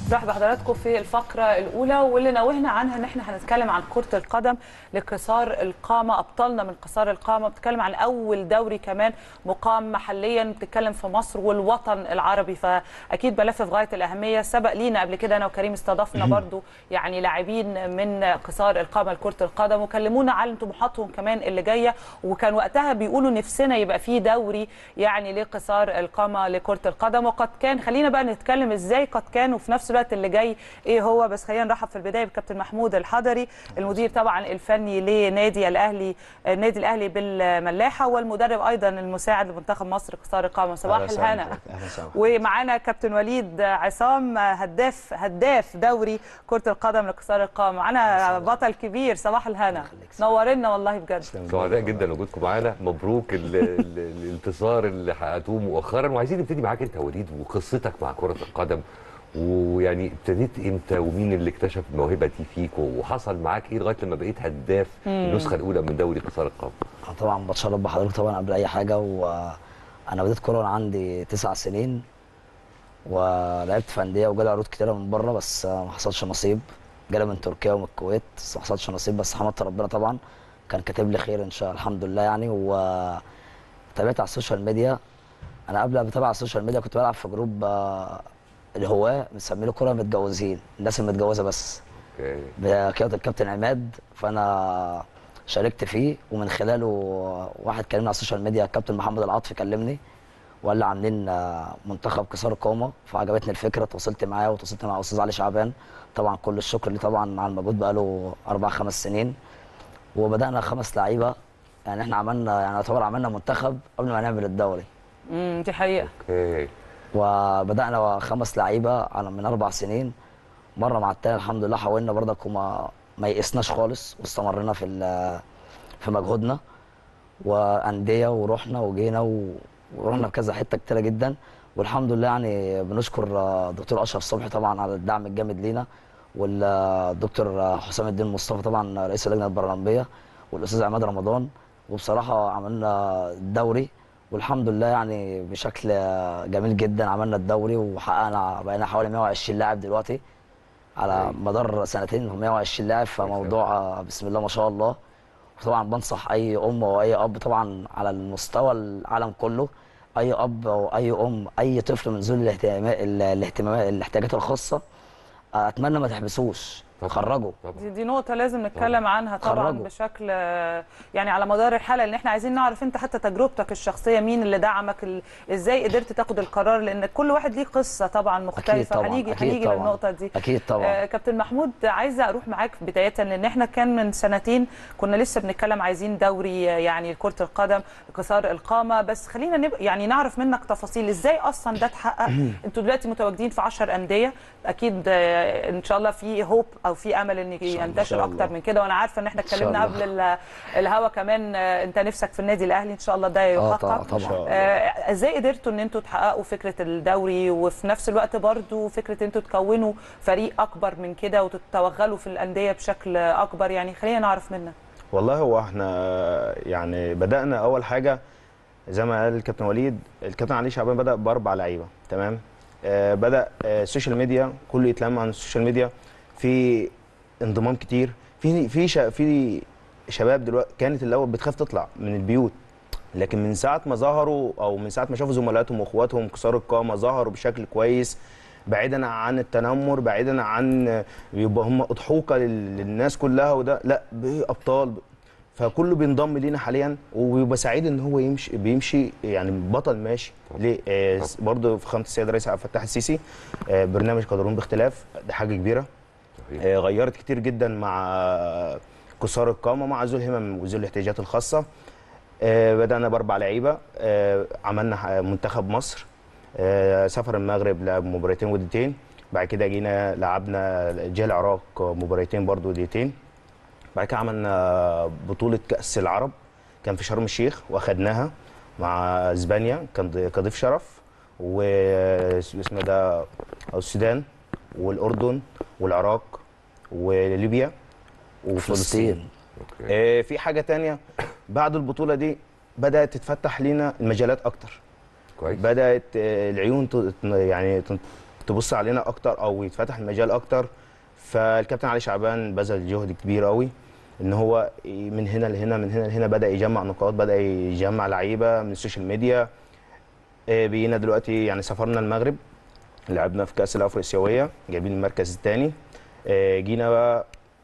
برحب بحضراتكم في الفقرة الأولى واللي نوهنا عنها إن إحنا هنتكلم عن كرة القدم لقصار القامة أبطالنا من قصار القامة بتتكلم عن أول دوري كمان مقام محليا بتتكلم في مصر والوطن العربي فأكيد ملف في غاية الأهمية سبق لينا قبل كده أنا وكريم استضفنا برضو يعني لاعبين من قصار القامة لكرة القدم وكلمونا عن طموحاتهم كمان اللي جاية وكان وقتها بيقولوا نفسنا يبقى في دوري يعني لقصار القامة لكرة القدم وقد كان خلينا بقى نتكلم إزاي قد كان وفي نفس الوقت اللي جاي ايه هو بس خلينا نرحب في البدايه بالكابتن محمود الحضري المدير طبعا الفني لنادي الاهلي النادي الاهلي بالملاحه والمدرب ايضا المساعد لمنتخب مصر قصار القامه صباح الهنا ومعانا كابتن وليد عصام هداف هداف دوري كره القدم لقصار القامه معانا بطل كبير صباح الهنا نورنا والله بجد سعداء جدا وجودكم معانا مبروك ال ال الانتصار اللي حققتوه مؤخرا وعايزين نبتدي معاك انت وليد وقصتك مع كره القدم ويعني ابتديت امتى ومين اللي اكتشف الموهبه دي فيك وحصل معاك ايه لغايه لما بقيت هداف النسخه الاولى من دوري قصار القامه طبعا بتشرف بحضرتك طبعا قبل اي حاجه وانا بديت كوره وانا عندي تسع سنين ولعبت في انديه وجالي عروض كتيره من بره بس ما حصلش نصيب جالي من تركيا ومن الكويت بس ما حصلش نصيب بس حمدت ربنا طبعا كان كاتب لي خير ان شاء الله الحمد لله يعني وتابعت على السوشيال ميديا انا قبل ما بتابع على السوشيال ميديا كنت بلعب في جروب الهواه مسمينه كره متجوزين الناس المتجوزه بس اوكي بقياده الكابتن عماد فانا شاركت فيه ومن خلاله واحد كلمني على السوشيال ميديا الكابتن محمد العاطفي كلمني وقال لي عاملين منتخب كسار القامه فعجبتني الفكره تواصلت معاه وتواصلت مع استاذ علي شعبان طبعا كل الشكر ليه طبعا على المجهود بقاله اربع خمس سنين وبدانا خمس لعيبه يعني احنا عملنا يعني يعتبر عملنا منتخب قبل ما نعمل الدوري امم دي حقيقه اوكي وبدانا خمس لعيبه على من اربع سنين مره مع التاني الحمد لله حاولنا برضك وما ما يئسناش خالص واستمرنا في في مجهودنا وانديه ورحنا وجينا ورحنا في كذا حته كتيره جدا والحمد لله يعني بنشكر الدكتور اشرف صبحي طبعا على الدعم الجامد لينا والدكتور حسام الدين مصطفى طبعا رئيس اللجنه البرلمانيه والاستاذ عماد رمضان وبصراحه عملنا الدوري والحمد لله يعني بشكل جميل جدا عملنا الدوري وحققنا بقينا حوالي 120 لاعب دلوقتي على مدار سنتين 120 لاعب فموضوع بسم الله ما شاء الله وطبعا بنصح اي ام واي اب طبعا على المستوى العالم كله اي اب او اي ام اي طفل من ذوي الاهتمامات الاهتمامات الاحتياجات الخاصه اتمنى ما تحبسوش خرجوا دي, دي نقطه لازم نتكلم طبعا. عنها طبعا خرجوا. بشكل يعني على مدار الحلقه لان احنا عايزين نعرف انت حتى تجربتك الشخصيه مين اللي دعمك ال... ازاي قدرت تاخد القرار لان كل واحد ليه قصه طبعا مختلفه هنيجي هنيجي للنقطه دي اكيد طبعا آه كابتن محمود عايزه اروح معاك بدايه لان احنا كان من سنتين كنا لسه بنتكلم عايزين دوري يعني كره القدم قصار القامه بس خلينا نب... يعني نعرف منك تفاصيل ازاي اصلا ده اتحقق انتوا دلوقتي متواجدين في 10 انديه اكيد آه ان شاء الله في هوب او في امل ان ينتشر اكتر من كده وانا عارفه ان احنا اتكلمنا قبل الهوا كمان انت نفسك في النادي الاهلي ان شاء الله ده يحقق طبعا آه ازاي قدرتوا ان انتوا تحققوا فكره الدوري وفي نفس الوقت برضو فكره انتوا تكونوا فريق اكبر من كده وتتوغلوا في الانديه بشكل اكبر يعني خلينا نعرف منك والله هو احنا يعني بدانا اول حاجه زي ما قال الكابتن وليد الكابتن علي شعبان بدا باربع لعيبه تمام آه بدا آه السوشيال ميديا كله يتلم عن السوشيال ميديا في انضمام كتير في في شا في شباب دلوقتي كانت الاول بتخاف تطلع من البيوت لكن من ساعه ما ظهروا او من ساعه ما شافوا زملائاتهم واخواتهم كسار القامه ظهروا بشكل كويس بعيدا عن التنمر بعيدا عن يبقى هم اضحوكه للناس كلها وده لا ابطال فكله بينضم لينا حاليا وبيبقى سعيد ان هو يمشي بيمشي يعني بطل ماشي ليه آه برضه في خامه السيد الرئيس عبد الفتاح السيسي آه برنامج قادرون باختلاف دي حاجه كبيره آه غيرت كتير جدا مع كسار القامه مع ذوي الهمم وذوي الاحتياجات الخاصه آه بدانا باربع لعيبه آه عملنا منتخب مصر آه سافر المغرب لعب مباراتين وديتين بعد كده جينا لعبنا جه العراق مباراتين برضو وديتين بعد كده عملنا بطوله كاس العرب كان في شرم الشيخ واخدناها مع اسبانيا كان كضيف شرف واسمه ده السودان والاردن والعراق وليبيا وفلسطين آه في حاجه تانية بعد البطوله دي بدات تتفتح لينا المجالات اكتر كويس بدات آه العيون ت- يعني تن- تبص علينا اكتر او يتفتح المجال اكتر فالكابتن علي شعبان بذل جهد كبير قوي ان هو من هنا لهنا من هنا لهنا بدا يجمع نقاط بدا يجمع لعيبه من السوشيال ميديا آه، بقينا دلوقتي يعني سافرنا المغرب لعبنا في كاس الافريقيا جايبين المركز الثاني جينا بقى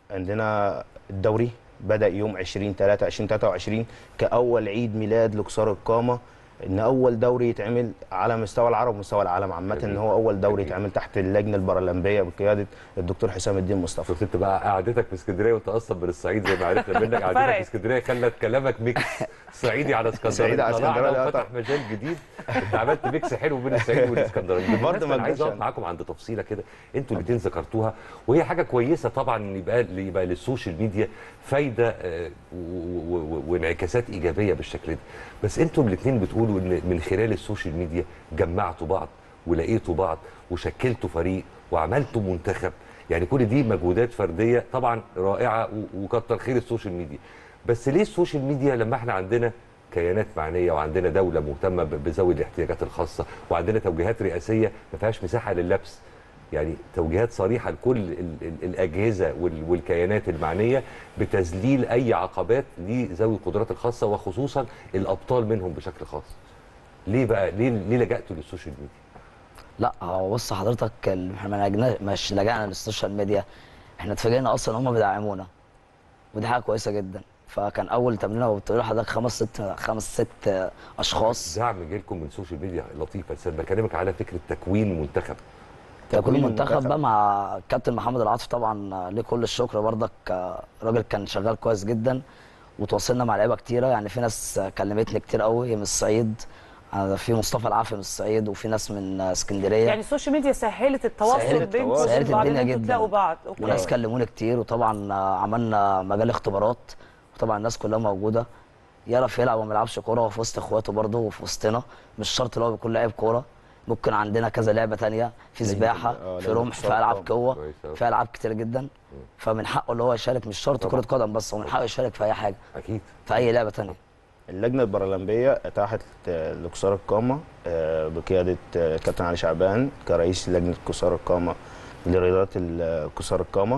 عندنا الدوري بدا يوم 20 3 2023 كاول عيد ميلاد لكسار القامه ان اول دوري يتعمل على مستوى العرب ومستوى العالم عامه ان هو اول دوري أكيد. يتعمل تحت اللجنه البارالمبيه بقياده الدكتور حسام الدين مصطفى شفت انت بقى قعدتك في اسكندريه وانت اصلا من الصعيد زي ما عرفنا منك قعدتك فرقت. في اسكندريه خلت كلامك ميكس صعيدي على اسكندريه صعيدي على طلعنا اسكندرية، لا وفتح مجال جديد انت عملت ميكس حلو بين الصعيد والاسكندريه برضه بالمناسبة ما انا عايز اكدبش اقف يعني. معاكم عند تفصيله كده انتوا الاثنين ذكرتوها وهي حاجه كويسه طبعا ان يبقى يبقى للسوشيال ميديا فايده آه، و- و- و- وانعكاسات ايجابيه بالشكل ده بس انتوا الاثنين بتقولوا ان من خلال السوشيال ميديا جمعتوا بعض ولقيتوا بعض وشكلتوا فريق وعملتوا منتخب يعني كل دي مجهودات فرديه طبعا رائعه و- وكتر خير السوشيال ميديا بس ليه السوشيال ميديا لما احنا عندنا كيانات معنيه وعندنا دوله مهتمه ب- بذوي الاحتياجات الخاصه وعندنا توجيهات رئاسيه ما فيهاش مساحه لللبس يعني توجيهات صريحه لكل ال- ال- الاجهزه وال- والكيانات المعنيه بتذليل اي عقبات لذوي القدرات الخاصه وخصوصا الابطال منهم بشكل خاص. ليه بقى ليه ليه لجأتوا للسوشيال ميديا؟ لا هو بص حضرتك ال- احنا ما لجنا- مش لجأنا للسوشيال ميديا احنا اتفاجئنا اصلا ان هم بيدعمونا ودي حاجه كويسه جدا فكان اول تمرينه بتقول لحضرتك خمس ست خمس ست اشخاص دعم جيلكم من السوشيال ميديا لطيفه بس انا بكلمك على فكره تكوين منتخب كل تكوين منتخب المنتخب. بقى مع كابتن محمد العاطفي طبعا ليه كل الشكر برضك آه، راجل كان شغال كويس جدا وتواصلنا مع لعيبه كتيره يعني في ناس كلمتني كتير قوي من الصعيد آه، في مصطفى العافي من الصعيد وفي ناس من آه، اسكندريه يعني السوشيال ميديا سهلت التواصل سهلت بينكم التواصل. وبين سهلت بعض الدنيا إن انتوا جدا. تلاقوا بعض اوكي وناس كلموني كتير وطبعا آه، عملنا مجال اختبارات وطبعا الناس كلها موجوده يعرف يلعب وما يلعبش كوره وفي وسط اخواته برضه وفي وسطنا مش شرط اللي هو بيكون لاعب كوره ممكن عندنا كذا لعبه تانية في سباحه آه، في لعبة رمح في الصرف العاب طبعاً. قوه كويس أوي. في العاب كتير جدا فمن حقه اللي هو يشارك مش شرط طبعاً. كره قدم بس هو من حقه يشارك في اي حاجه اكيد في اي لعبه تانية اللجنه البارالمبيه اتاحت آه، لكسار القامه آه، بقياده آه، كابتن علي شعبان كرئيس لجنه كسار القامه لرياضات ال- كسار القامه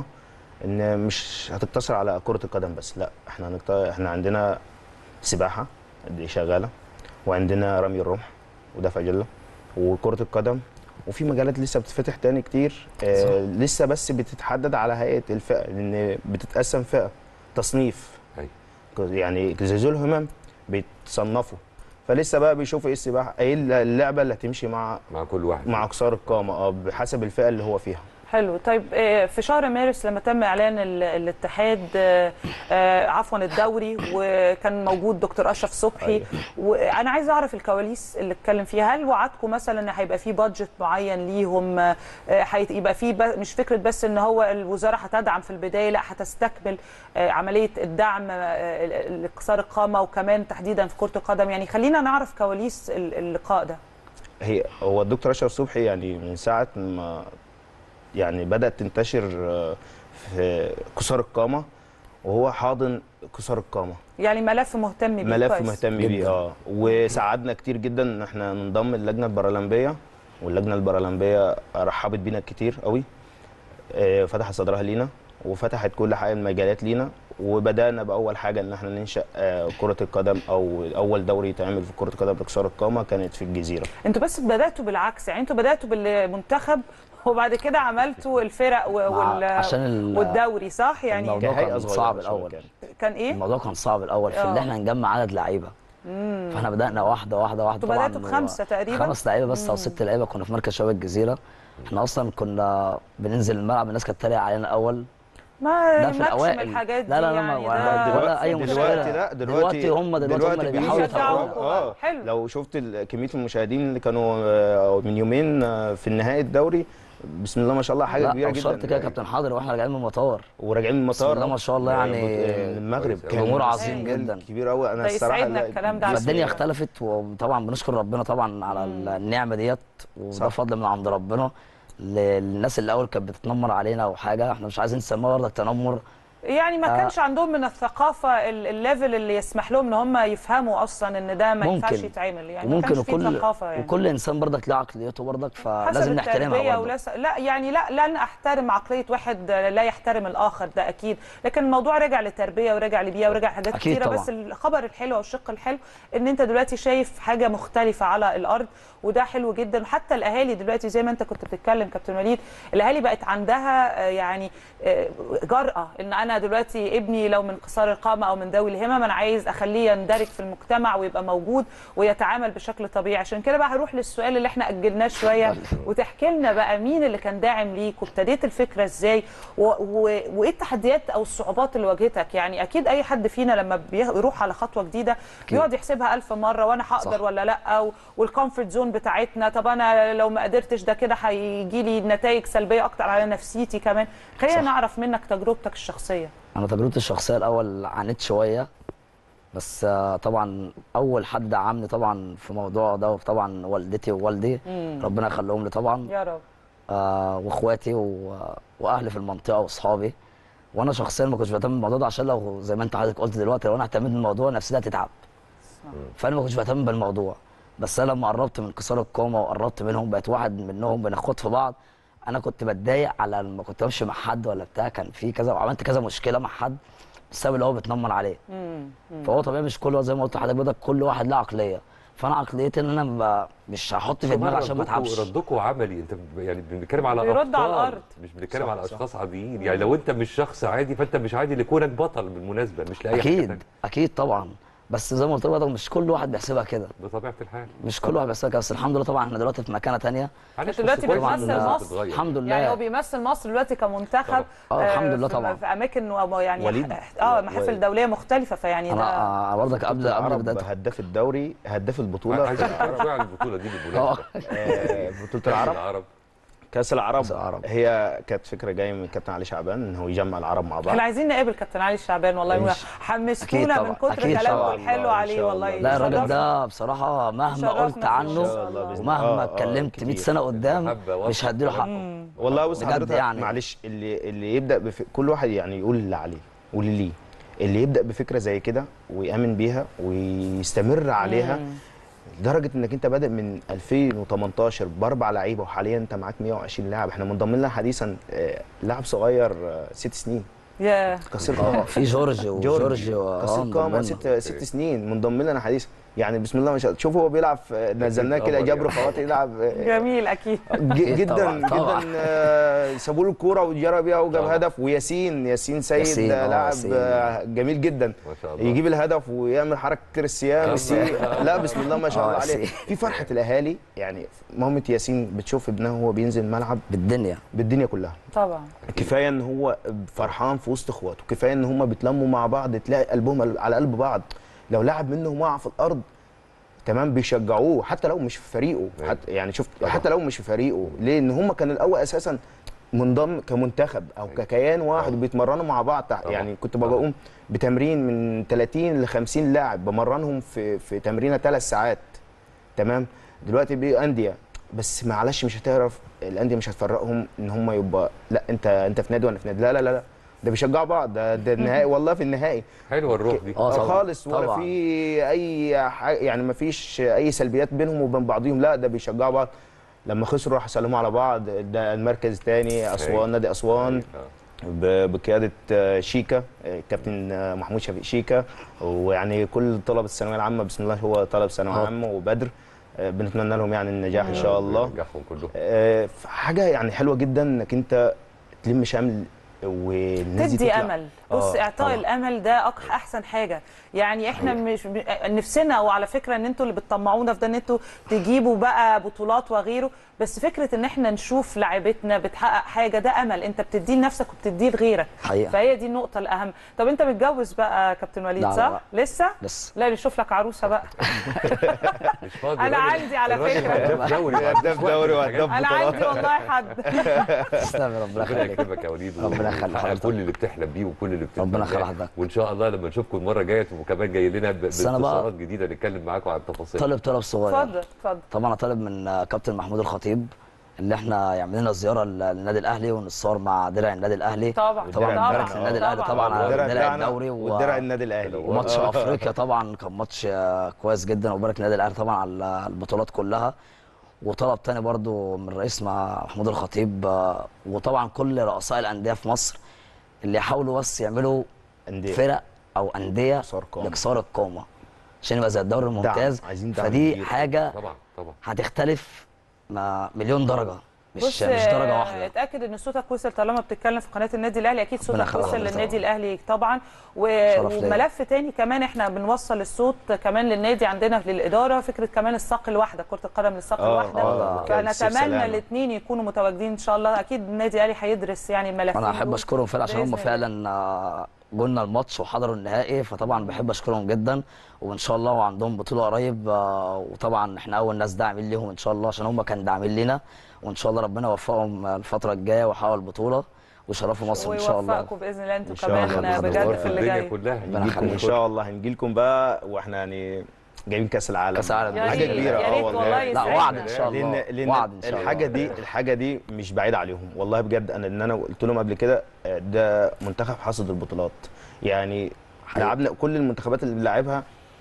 ان مش هتقتصر على كره القدم بس لا احنا هنقت... احنا عندنا سباحه دي شغاله وعندنا رمي الرمح ودفع جله وكره القدم وفي مجالات لسه بتتفتح تاني كتير آه لسه بس بتتحدد على هيئه الفئه لان بتتقسم فئه تصنيف أيوة. يعني زي ذو الهمم بيتصنفوا فلسه بقى بيشوفوا ايه السباحه ايه اللعبه اللي هتمشي مع مع كل واحد مع كسار القامه اه بحسب الفئه اللي هو فيها حلو طيب آه، في شهر مارس لما تم اعلان ال- الاتحاد آه، آه، عفوا الدوري وكان موجود دكتور اشرف صبحي أيوة. وانا عايزه اعرف الكواليس اللي اتكلم فيها هل وعدكم مثلا ان هيبقى في بادجت معين ليهم آه، هيبقى في ب- مش فكره بس ان هو الوزاره هتدعم في البدايه لا هتستكمل آه، عمليه الدعم آه، لقصار القامه وكمان تحديدا في كره القدم يعني خلينا نعرف كواليس ال- اللقاء ده هي هو الدكتور اشرف صبحي يعني من ساعه ما يعني بدات تنتشر آه، في كسار القامه وهو حاضن كسار القامه يعني ملف مهتم بيه ملف كويس. مهتم بيه جداً. اه وساعدنا كتير جدا ان احنا ننضم اللجنه البارالمبيه واللجنه البارالمبيه رحبت بينا كتير قوي آه، فتحت صدرها لينا وفتحت كل حاجه المجالات لينا وبدانا باول حاجه ان احنا ننشا آه، كره القدم او اول دوري يتعمل في كره القدم لكسار القامه كانت في الجزيره انتوا بس بداتوا بالعكس يعني انتوا بداتوا بالمنتخب وبعد كده عملتوا الفرق و- وال عشان ال- والدوري صح يعني الموضوع كهيئة كان صغيرة صعب شوية الاول كانت. كان ايه الموضوع كان صعب الاول في آه. ان احنا نجمع عدد لعيبه فاحنا بدانا واحده واحده واحده انتوا طبعا بداتوا بخمسه تقريبا خمس لعيبه بس او ست لعيبه كنا في مركز شباب الجزيره احنا اصلا كنا بننزل الملعب الناس كانت تتريق علينا الاول ما ده في يهمكش من الأوائل. الحاجات دي لا لا لا يعني ما- ده ولا أي مشكلة. دلوقتي لا دلوقتي دلوقتي هم- دلوقتي هم اللي بيحاولوا يشجعوكوا يتفوقوا. بقى. اه حلو. لو شفت ال- كميه المشاهدين اللي كانوا آه، من يومين آه، في النهائي الدوري بسم الله ما شاء الله حاجه لا كبيره أو جدا شرط كده يا كابتن حاضر واحنا راجعين من المطار وراجعين من بسم المطار الله ما شاء الله يعني من المغرب كويس. جمهور كان عظيم مجال جدا. كبير قوي انا ده الصراحه يسعدنا لا- الكلام ده على فالدنيا فكرة. اختلفت وطبعا بنشكر ربنا طبعا على النعمه ديت وده صح. فضل من عند ربنا للناس اللي الاول كانت بتتنمر علينا او حاجه احنا مش عايزين نسميها برضك تنمر يعني ما آه. كانش عندهم من الثقافه ال- الليفل اللي يسمح لهم ان هم يفهموا اصلا ان ده ما ينفعش ممكن. يتعمل يعني ما وممكن كانش فيه وكل ثقافه يعني وكل انسان برضك له عقليته برضك حسب فلازم نحترمها التربية برضه ولس... لا يعني لا لن احترم عقليه واحد لا يحترم الاخر ده اكيد لكن الموضوع رجع لتربيه ورجع لبيئه ورجع حاجات أكيد كتيره طبعاً. بس الخبر الحلو او الشق الحلو ان انت دلوقتي شايف حاجه مختلفه على الارض وده حلو جدا وحتى الاهالي دلوقتي زي ما انت كنت بتتكلم كابتن وليد الاهالي بقت عندها آه، يعني آه، جرأه ان انا دلوقتي ابني لو من قصار القامه او من ذوي الهمم انا عايز اخليه يندرج في المجتمع ويبقى موجود ويتعامل بشكل طبيعي عشان كده بقى هروح للسؤال اللي احنا اجلناه شويه وتحكي لنا بقى مين اللي كان داعم ليك وابتديت الفكره ازاي و... و... وايه التحديات او الصعوبات اللي واجهتك يعني اكيد اي حد فينا لما بيروح على خطوه جديده بيقعد يحسبها ألف مره وانا هقدر صح. ولا لا و... والكومفورت زون بتاعتنا طب انا لو ما قدرتش ده كده هيجي لي نتائج سلبيه اكتر على نفسيتي كمان خلينا صح. نعرف منك تجربتك الشخصيه انا تجربتي الشخصيه الاول عانيت شويه بس آه، طبعا اول حد دعمني طبعا في الموضوع ده طبعا والدتي ووالدي ربنا يخليهم لي طبعا يا رب آه واخواتي و... واهلي في المنطقه واصحابي وانا شخصيا ما كنتش بهتم بالموضوع ده عشان لو زي ما انت حضرتك قلت دلوقتي لو انا اهتميت بالموضوع نفسيتي هتتعب فانا ما كنتش بهتم بالموضوع بس انا لما قربت من كسار القامه وقربت منهم بقيت واحد منهم بناخد في بعض انا كنت بتضايق على لما كنت بمشي مع حد ولا بتاع كان في كذا وعملت كذا مشكله مع حد بسبب اللي هو بيتنمر عليه فهو طبيعي مش كل زي ما قلت لحضرتك بدك كل واحد له عقليه فانا عقليتي ان انا ب- مش هحط في دماغي عشان ما ردكوا- اتعبش ردكوا عملي انت ب- يعني بنتكلم على بيرد على أبطال، الأرض. مش بنتكلم صح، على صح. اشخاص عاديين يعني لو انت مش شخص عادي فانت مش عادي لكونك بطل بالمناسبه مش لاي حاجه اكيد تانية. اكيد طبعا بس زي ما قلت لك مش كل واحد بيحسبها كده بطبيعه الحال مش كل واحد بيحسبها كده بس الحمد لله طبعا احنا دلوقتي في مكانه تانية معلش دلوقتي بس كويس بيمثل إن الناس مصر. بتتغير. الحمد لله يعني هو بيمثل مصر دلوقتي كمنتخب آه، الحمد لله في- طبعا. في اماكن و- يعني وليد. اه محافل دوليه مختلفه فيعني انا ده آه، برضك قبل قبل العرب بدايه هداف الدوري هداف البطوله عايزين نعرف شويه عن البطوله دي بالمناسبه آه، بطوله العرب العرب كاس العرب كأس العرب. هي كانت فكره جايه من كابتن علي شعبان ان هو يجمع العرب مع بعض احنا عايزين نقابل كابتن علي الشعبان والله إن حمستونا أكيد من طبعا. كتر أكيد كلامه طبعا. الحلو إن عليه شاء والله الله. لا الراجل يشرفنا. ده بصراحه مهما شرفنا قلت فيه إن عنه شاء الله. بإذن ومهما الله. آه، آه، اتكلمت 100 كتير. سنه قدام محبة مش واضحة. هديله حقه والله بص بجد حضرتك يعني. معلش اللي اللي يبدا بف... كل واحد يعني يقول اللي عليه واللي ليه اللي يبدا بفكره زي كده ويامن بيها ويستمر عليها لدرجه انك انت بادئ من 2018 باربع لعيبه وحاليا انت معاك 120 لاعب احنا منضم لنا حديثا آه، لاعب صغير آه، ست سنين يا قصير اه قامه في جورج وجورج و- قصير آه، قامه ضمننا. ست ست سنين منضم لنا حديثا يعني بسم الله ما شاء الله شوف هو بيلعب في- نزلناه كده قمر جبر يعني. خواتي يلعب آه، جميل اكيد ج- أكيد جدا طبعاً، طبعاً. جدا آه، سابوا له الكوره وجرى بيها وجاب طبعاً. هدف وياسين ياسين سيد ياسين، آه، آه، لاعب ياسين. آه، جميل جدا ما شاء الله يجيب الهدف ويعمل حركه كريستيانو ياسين. لا بسم الله ما شاء آه، الله عليه ياسين. في فرحه الاهالي يعني مامة ياسين بتشوف ابنها وهو بينزل الملعب بالدنيا بالدنيا كلها طبعا كفايه ان هو فرحان في وسط اخواته كفايه ان هم بيتلموا مع بعض تلاقي قلبهم على قلب بعض لو لاعب منهم وقع في الارض تمام بيشجعوه حتى لو مش في فريقه أيوة. حتى يعني شفت طبعا. حتى لو مش في فريقه ليه ان هم كان الاول اساسا منضم كمنتخب او أيوة. ككيان واحد طبعا. وبيتمرنوا مع بعض تع- طبعا. يعني كنت طبعا. بقوم بتمرين من 30 ل 50 لاعب بمرنهم في في تمرينه ثلاث ساعات تمام دلوقتي بقى انديه بس معلش مش هتعرف الانديه مش هتفرقهم ان هم يبقى لا انت انت في نادي وانا في نادي لا لا لا لا ده بيشجعوا بعض ده ده النهائي والله في النهائي حلوه الروح دي آه، طبعاً. خالص ولا طبعاً. في اي حاجه يعني ما فيش اي سلبيات بينهم وبين بعضهم لا ده بيشجعوا بعض لما خسروا راحوا سلموا على بعض ده المركز الثاني أيوة. اسوان نادي اسوان آه. ب- بقياده آه، شيكا آه، كابتن آه، محمود شفيق شيكا ويعني كل طلبه الثانويه العامه بسم الله هو طلب ثانويه آه. عامه وبدر آه، بنتمنى لهم يعني النجاح ان شاء الله ينجحهم كلهم آه، حاجه يعني حلوه جدا انك انت تلم شمل والناس دي تدي تطلع. امل بص آه، اعطاء طبعاً. الامل ده أك- احسن حاجه يعني احنا مش ب- نفسنا وعلى فكره ان انتوا اللي بتطمعونا في ده ان انتوا تجيبوا بقى بطولات وغيره بس فكره ان احنا نشوف لاعبتنا بتحقق حاجه ده امل انت بتديه لنفسك وبتديه لغيرك حقيقة. فهي دي النقطه الاهم طب انت متجوز بقى يا كابتن وليد لا، صح لا. لسه لسه لا نشوف لك عروسه بقى مش فاضي أنا الراجل- عندي على الراجل فكرة. هداف دوري ما هداف عندوش وقت دوري للحاجات وهداف انا بطولات. عندي والله حد تسلم يا ربنا ربنا يخليك يكرمك يا وليد ربنا يخلي وتحقق حضرتك. كل اللي بتحلم بيه وكل اللي بتتمناه ربنا يخلي حضرتك. وان شاء الله لما نشوفكم المره الجايه تبقوا كمان جاي لنا ب- بس أنا بقى- باتصالات جديده نتكلم معاكم عن التفاصيل طالب طلب صغير اتفضل اتفضل طبعا انا طالب من آه، كابتن محمود الخطيب اللي احنا يعمل لنا زياره للنادي الاهلي ونتصور مع درع النادي الاهلي طبعا طبعا والدرع نبارك بتاعنا. للنادي الاهلي طبعا على والدرع درع بتاعنا الدوري و... والدرع النادي الاهلي وماتش آه. افريقيا طبعا كان ماتش آه، كويس جدا وبارك للنادي الاهلي طبعا على البطولات كلها وطلب تاني برضو من الرئيس مع محمود الخطيب آه، وطبعا كل رؤساء الانديه في مصر اللي يحاولوا بس يعملوا أندية. فرق او انديه كسار قامة. لكسار القامه عشان يبقى زي الدوري الممتاز عايزين دعم فدي كبير. حاجه طبعا طبعا هتختلف ما مليون درجه مش بص مش درجه آه، واحده اتاكد ان صوتك وصل طالما بتتكلم في قناه النادي الاهلي اكيد ربنا صوتك يخليك وصل طبعاً. للنادي الاهلي طبعا و... شرف ليا. وملف تاني كمان احنا بنوصل الصوت كمان للنادي عندنا للاداره فكره كمان الساق الواحده كره القدم للساق آه، الواحده آه، كان سيف فنتمنى سلامة. الاثنين يكونوا متواجدين ان شاء الله اكيد النادي الاهلي هيدرس يعني الملفين انا احب دول اشكرهم فعلا عشان بإذن هم الله. فعلا آه، جولنا الماتش وحضروا النهائي فطبعا بحب اشكرهم جدا وان شاء الله وعندهم بطوله قريب آه، وطبعا احنا اول ناس داعمين ليهم ان شاء الله عشان هم كانوا داعمين لينا وان شاء الله ربنا يوفقهم الفتره الجايه ويحققوا البطوله ويشرفوا مصر ان شاء الله ويوفقكم باذن الله انتم إن شاء الله. كمان بجد نورت في اللي الدنيا جاي كلها ربنا هنجيلكم ان يخليك. شاء الله هنجيلكم بقى واحنا يعني جايبين كاس العالم كأس العالم. يا حاجه ريت- كبيره يا اه ريت والله والله لا يسعدنا. وعد ان شاء الله لان لان وعد ان شاء الله الحاجه دي الحاجه دي مش بعيده عليهم والله بجد انا ان انا قلت لهم قبل كده آه، ده منتخب حصد البطولات يعني لعبنا كل المنتخبات اللي بنلعبها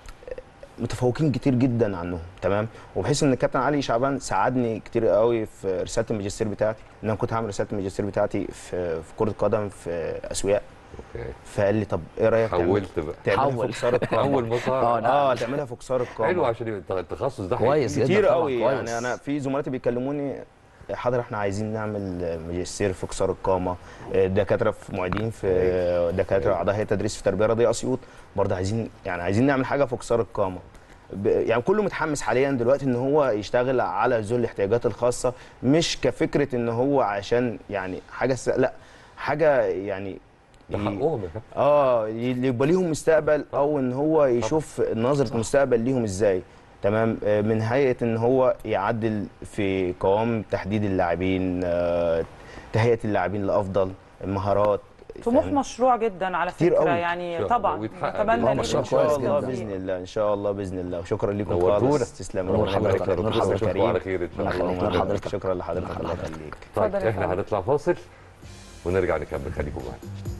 آه، متفوقين كتير جدا عنهم تمام وبحيث ان الكابتن علي شعبان ساعدني كتير قوي في رساله الماجستير بتاعتي ان انا كنت هعمل رساله الماجستير بتاعتي في في كره قدم في اسوياء اوكي فقال لي طب ايه رايك تعمل- حولت بقى تعملها حول. في كسار القامه اول اه مسار نعم. اه تعملها في كسار القامه حلو عشان يبقى التخصص ده كويس حقيقي. جدا كتير طبعاً، قوي كويس. يعني انا في زملاتي بيكلموني حاضر احنا عايزين نعمل ماجستير في كسار القامه دكاتره في معيدين في دكاتره اعضاء هيئه تدريس في تربيه رياضيه اسيوط برضه عايزين يعني عايزين نعمل حاجه في كسار القامه ب- يعني كله متحمس حاليا دلوقتي ان هو يشتغل على ذوي الاحتياجات الخاصه مش كفكره ان هو عشان يعني حاجه س... لا حاجه يعني ده ي- حقهم يا كابتن اه ي- يبقى ليهم مستقبل او ان هو يشوف نظره المستقبل ليهم ازاي تمام آه، من هيئه ان هو يعدل في قوام تحديد اللاعبين آه، تهيئه اللاعبين لافضل المهارات طموح فاهم؟ مشروع جدا على كتير فكره قوي. إن يعني شاء طبعا الله ويتحقق نتمنى هو ليكم مشروع ان شاء كويس الله جدا. باذن الله ان شاء الله باذن الله وشكرا لكم نورتونا. خالص تسلم نور ربنا يبارك حضرتك، لك. نور دكتور حضرتك. كريم. على خير ان شاء الله الله يخليك، نور حضرتك. شكرا لحضرتك نور الله حضرتك. يخليك طيب اتفضل يا احنا فندم. هنطلع فاصل ونرجع نكمل خليكم معانا